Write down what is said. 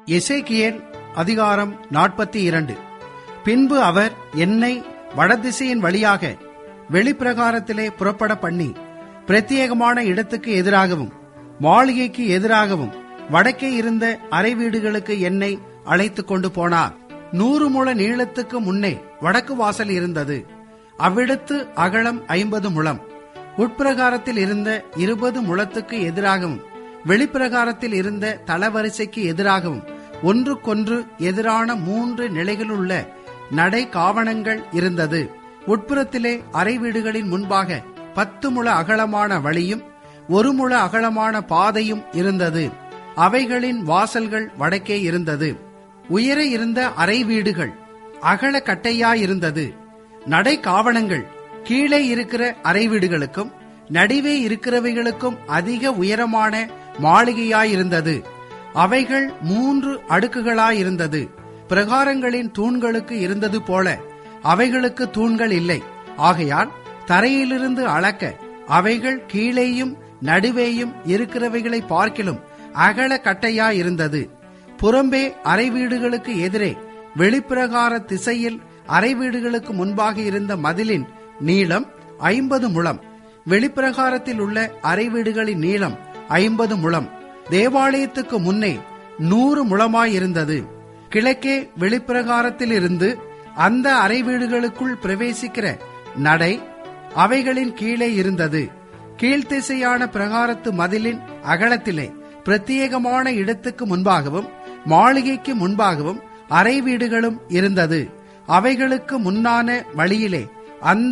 எசேக்கியேல் அதிகாரம் நாற்பத்தி இரண்டு பின்பு அவர் என்னை வடதிசையின் வழியாக வெளிப்பிரகாரத்திலே புறப்பட பண்ணி பிரத்யேகமான இடத்துக்கு எதிராகவும் மாளிகைக்கு எதிராகவும் வடக்கே இருந்த அறை வீடுகளுக்கு என்னை அழைத்துக் கொண்டு போனார் நூறு முழ நீளத்துக்கு முன்னே வடக்கு வாசல் இருந்தது அவ்விடத்து அகலம் ஐம்பது முழம் உட்பிரகாரத்தில் இருந்த இருபது முழத்துக்கு எதிராகவும் வெளிப்பிரகாரத்தில் இருந்த தளவரிசைக்கு எதிராகவும் ஒன்றுக்கொன்று எதிரான மூன்று நிலைகளுள்ள நடை காவணங்கள் இருந்தது உட்புறத்திலே அறை வீடுகளின் முன்பாக பத்து முழ அகலமான வழியும் ஒரு முழ அகலமான பாதையும் இருந்தது அவைகளின் வாசல்கள் வடக்கே இருந்தது உயர இருந்த அறை வீடுகள் அகல கட்டையாயிருந்தது நடை காவணங்கள் கீழே இருக்கிற அறை வீடுகளுக்கும் நடுவே இருக்கிறவைகளுக்கும் அதிக உயரமான மாளிகையாயிருந்தது அவைகள் மூன்று அடுக்குகளாயிருந்தது பிரகாரங்களின் தூண்களுக்கு இருந்தது போல அவைகளுக்கு தூண்கள் இல்லை ஆகையால் தரையிலிருந்து அளக்க அவைகள் கீழேயும் நடுவேயும் இருக்கிறவைகளை பார்க்கிலும் அகல கட்டையாயிருந்தது புறம்பே அறை வீடுகளுக்கு எதிரே வெளிப்பிரகார திசையில் அறை வீடுகளுக்கு முன்பாக இருந்த மதிலின் நீளம் ஐம்பது முழம் வெளிப்பிரகாரத்தில் உள்ள அறை வீடுகளின் நீளம் ஐம்பது முழம் தேவாலயத்துக்கு முன்னே நூறு முழமாயிருந்தது கிழக்கே வெளிப்பிரகாரத்தில் இருந்து அந்த அறை வீடுகளுக்குள் பிரவேசிக்கிற நடை அவைகளின் கீழே இருந்தது கீழ்த்திசையான பிரகாரத்து மதிலின் அகலத்திலே பிரத்யேகமான இடத்துக்கு முன்பாகவும் மாளிகைக்கு முன்பாகவும் அறை வீடுகளும் இருந்தது அவைகளுக்கு முன்னான வழியிலே அந்த